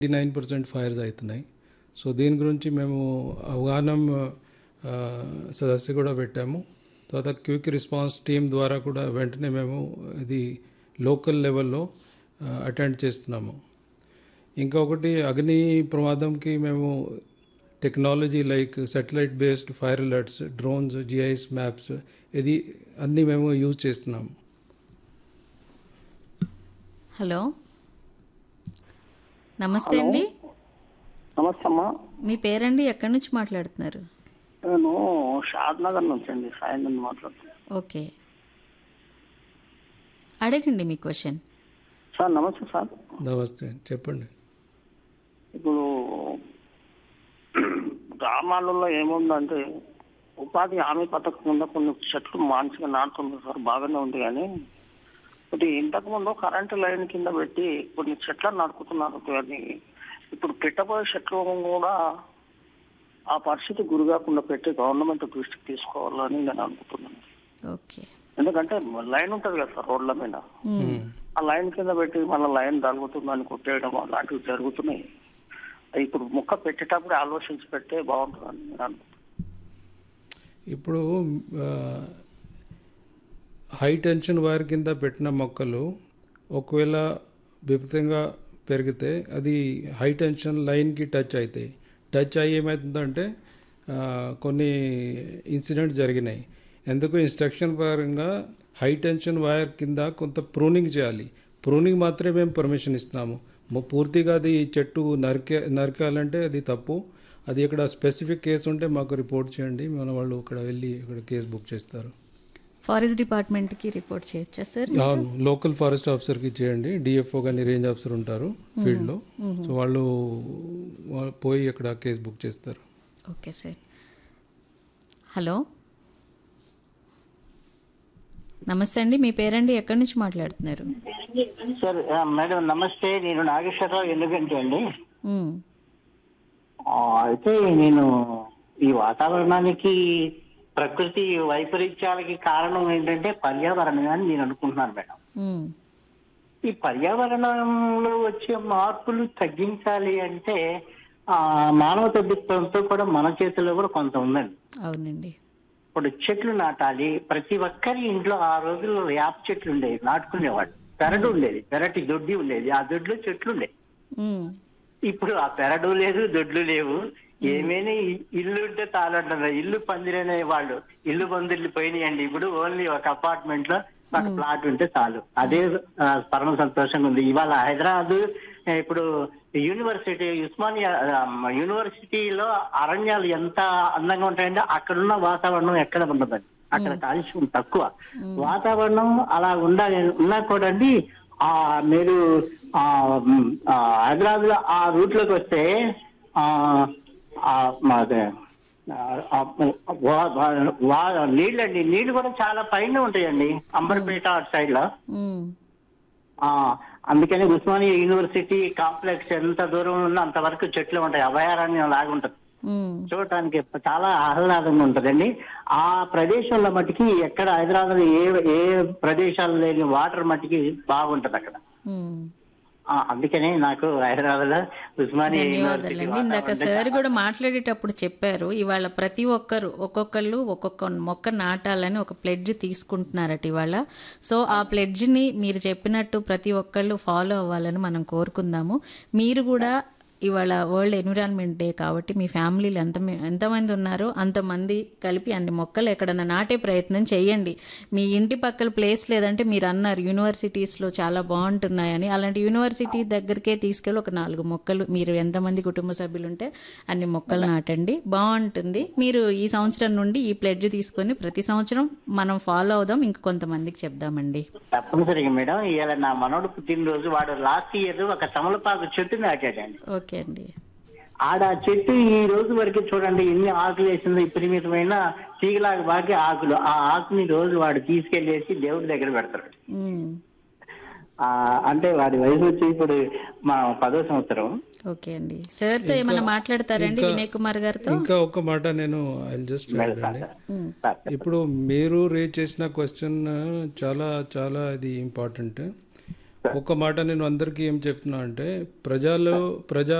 Nine percent fires అవుతున్నాయి so దీని గురించి మేము అవగాహన ఆ, సదస్సు కూడా పెట్టాము తర్వాత క్విక్ రెస్పాన్స్ టీం ద్వారా కూడా వెంటనే మేము ఇది లోకల్ లెవెల్లో అటెండ్ చేస్తున్నాము ఇంకొకటి అగ్ని ప్రమాదంకి మేము technology like satellite based fire alerts drones GIS maps ఇది అన్నీ మేము యూజ్ చేస్తున్నాము హలో నమస్తే అండి నమస్తే అమ్మా మీ పేరండి ఎక్కడి నుంచి మాట్లాడుతున్నారు నేను షాద్ నగర్ నుంచి అండి సాయం నుండి మాట్లాడుతున్నాను ఓకే అడగండి మీ క్వశ్చన్ సార్ నమస్తే సార్ నమస్తే చెప్పండి ఇప్పుడు గ్రామాలలో ఏముందంటే ఉపాధి హామీ పథకం కింద కొన్ని చెట్లు మానసిక నాటుతుంది సార్ బాగానే ఉంది కానీ ఇది ఇంతకు ముందు కరెంటు లైన్ కింద పెట్టి కొన్ని చెట్లను నడుపుతున్నారు అది ఇప్పుడు పెట్టబోయే చెట్లు కూడా ఆ పరిస్థితి గురి కాకుండా పెట్టి గవర్నమెంట్ దృష్టికి తీసుకోవాలని నేను అనుకుంటున్నాను ఓకే ఎందుకంటే లైన్ ఉంటుంది కదా సార్ రోడ్ల మీద ఆ లైన్ కింద పెట్టి మళ్ళీ లైన్ తగ్గుతుందని కొట్టేయడం అలాంటివి జరుగుతున్నాయి ఇప్పుడు ముక్క పెట్టేటప్పుడు ఆలోచించి పెడితే బాగుంటుందని నేను అనుకుంటున్నాను ఇప్పుడు హై టెన్షన్ వైర్ కింద పెట్టిన మొక్కలు ఒకవేళ విపరీతంగా పెరిగితే అది హై టెన్షన్ లైన్కి టచ్ అవుతాయి టచ్ అయ్యి ఏమవుతుందంటే ఆ, కొన్ని ఇన్సిడెంట్ జరిగినాయి ఎందుకు ఇన్స్ట్రక్షన్ పరంగా హై టెన్షన్ వైర్ కింద కొంత ప్రూనింగ్ చేయాలి ప్రూనింగ్ మాత్రమే మేము పర్మిషన్ ఇస్తున్నాము ము- పూర్తిగా అది చెట్టు నరికే నరకాలంటే అది తప్పు అది ఇక్కడ స్పెసిఫిక్ కేసు ఉంటే మాకు రిపోర్ట్ చేయండి మన వాళ్ళు ఇక్కడ వెళ్ళి ఇక్కడ కేసు బుక్ చేస్తారు ఫారెస్ట్ డిపార్ట్మెంట్కి రిపోర్ట్ చేయొచ్చా సార్ అవును లోకల్ ఫారెస్ట్ ఆఫీసర్కి చేయండి డిఎఫ్ఓ కానీ రేంజ్ ఆఫీసర్ ఉంటారు ఫీల్డ్లో సో వాళ్ళు వాళ్ళు పోయి ఇక్కడ కేసు బుక్ చేస్తారు ఓకే సార్ హలో నమస్తే అండి మీ పేరండి ఎక్కడి నుంచి మాట్లాడుతున్నారు సార్ ఆ, మేడం నమస్తే నేను నాగేశ్వరరావు ఎందుకంటే అండి మ్మ్. ఆ, అయితే నేను ఈ వాతావరణానికి ప్రకృతి వైపరీత్యాలకి కారణం ఏంటంటే పర్యావరణం అని నేను అనుకుంటున్నాను మేడం మ్మ్. ఈ పర్యావరణంలో వచ్చే మార్పులు తగ్గించాలి అంటే ఆ మానవ తగ్గిత్వంతో కూడా మన చేతిలో కూడా కొంత ఉందండి అవునండి ఇప్పుడు చెట్లు నాటాలి ప్రతి ఒక్కరి ఇంట్లో ఆ రోజుల్లో వేప చెట్లు ఉండేవి నాటుకునేవాళ్ళు పెరడు ఉండేది పెరటి దొడ్డి ఉండేది ఆ దొడ్లో చెట్లు ఉండేవి మ్మ్. ఇప్పుడు ఆ పెరడు లేదు దొడ్లు లేవు ఏమైనా ఇ- ఇల్లు ఉంటే చాలంటారు ఇల్లు పందిరనే వాళ్ళు ఇల్లు పందిర్లు పోయినాయండి ఇప్పుడు ఓన్లీ ఒక అపార్ట్మెంట్ లో ఒక ప్లాట్ ఉంటే చాలు అదే ఆ, పరమ సంతోషంగా ఉంది ఇవాళ హైదరాబాద్ ఆ, ఇప్పుడు యూనివర్సిటీ ఉస్మానియా ఆ, యూనివర్సిటీలో అరణ్యాలు ఎంత అందంగా ఉంటాయంటే అక్కడున్న వాతావరణం ఎక్కడ ఉండదండి అక్కడ కాలుష్యం తక్కువ వాతావరణం అలా ఉండాలి ఉన్నా కూడా అండి ఆ మీరు ఆ మ్, ఆ, హైదరాబాద్ లో ఆ రూట్ లోకి వస్తే ఆ ఆ, మాదే ఆ, వా- వా- వా- నీళ్ళండి నీళ్లు కూడా చాలా పైన ఉంటాయండి అంబర్పేట అటు సైడ్ లో మ్మ్. ఆ అందుకని ఉస్మానియా యూనివర్సిటీ కాంప్లెక్స్ ఎంత దూరం ఉన్నా అంతవరకు చెట్లు ఉంటాయి అభయారణ్యం లాగా ఉంటుంది మ్మ్. చూడటానికి చాలా ఆహ్లాదంగా ఉంటదండి ఆ ప్రదేశంలో మటుకి ఎక్కడ హైదరాబాద్ ఏ ఏ ప్రదేశాలు లేని వాటర్ మటుకి బాగుంటది అక్కడ మ్మ్. ఆ, అందుకనే నాకు హైదరాబాద్ లో ఉస్మానియా యూనివర్సిటీ ధన్యవాదాలండి ఇందాక సార్ కూడా మాట్లాడేటప్పుడు చెప్పారు ఇవాళ ప్రతి ఒక్కరు ఒక్కొక్కళ్ళు ఒక్కొక్క మొక్క నాటాలని ఒక ప్లెడ్జ్ తీసుకుంటున్నారట ఇవాళ సో ఆ ప్లెడ్జ్ని మీరు చెప్పినట్టు ప్రతి ఒక్కళ్ళు ఫాలో అవ్వాలని మనం కోరుకుందాము మీరు కూడా ఇవాళ వరల్డ్ ఎన్విరాన్మెంట్ డే కాబట్టి మీ ఫ్యామిలీలు ఎంత ఎంతమంది ఉన్నారో అంతమంది కలిపి అన్ని మొక్కలు ఎక్కడన్నా నాటే ప్రయత్నం చేయండి మీ ఇంటి పక్కల ప్లేస్ లేదంటే మీరు అన్నారు యూనివర్సిటీస్లో చాలా బాగుంటున్నాయని అలాంటి యూనివర్సిటీ దగ్గరికే తీసుకెళ్ళి ఒక నాలుగు మొక్కలు మీరు ఎంతమంది కుటుంబ సభ్యులు ఉంటే అన్ని మొక్కలు నాటండి బాగుంటుంది మీరు ఈ సంవత్సరం నుండి ఈ ప్లెడ్జ్ తీసుకొని ప్రతి సంవత్సరం మనం ఫాలో అవుదాం ఇంక కొంతమందికి చెప్దామండి తప్పనిసరిగా మేడం ఇవాళ నా మనోడు పుట్టినరోజు వాడు లాస్ట్ ఇయర్ ఒక తమలపాకు చెట్టు నాటాడండి ఓకే అండి ఆడ ఆ చెట్టు ఈ రోజు వరకు చూడండి ఎన్ని ఆకులు వేసిందో విపరీతమైన తీగలాగా బాగా ఆకులు ఆ ఆకుని రోజు వాడు తీసుకెళ్లేసి దేవుడి దగ్గర పెడతాడు మ్మ్. ఆ అంటే వాడి వయసు వచ్చి ఇప్పుడు మా పదో సంవత్సరం ఓకే అండి సార్తో ఏమైనా మాట్లాడతారండి వినయ్ కుమార్ గారితో ఇంకా ఒక మాట నేను ఐ జస్ట్ అండి మ్మ్. ఇప్పుడు మీరు రేజ్ చేసిన క్వశ్చన్ చాలా చాలా ఇది ఇంపార్టెంట్ ఒక మాట నేను అందరికీ ఏం చెప్తున్నా అంటే ప్రజలు ప్రజా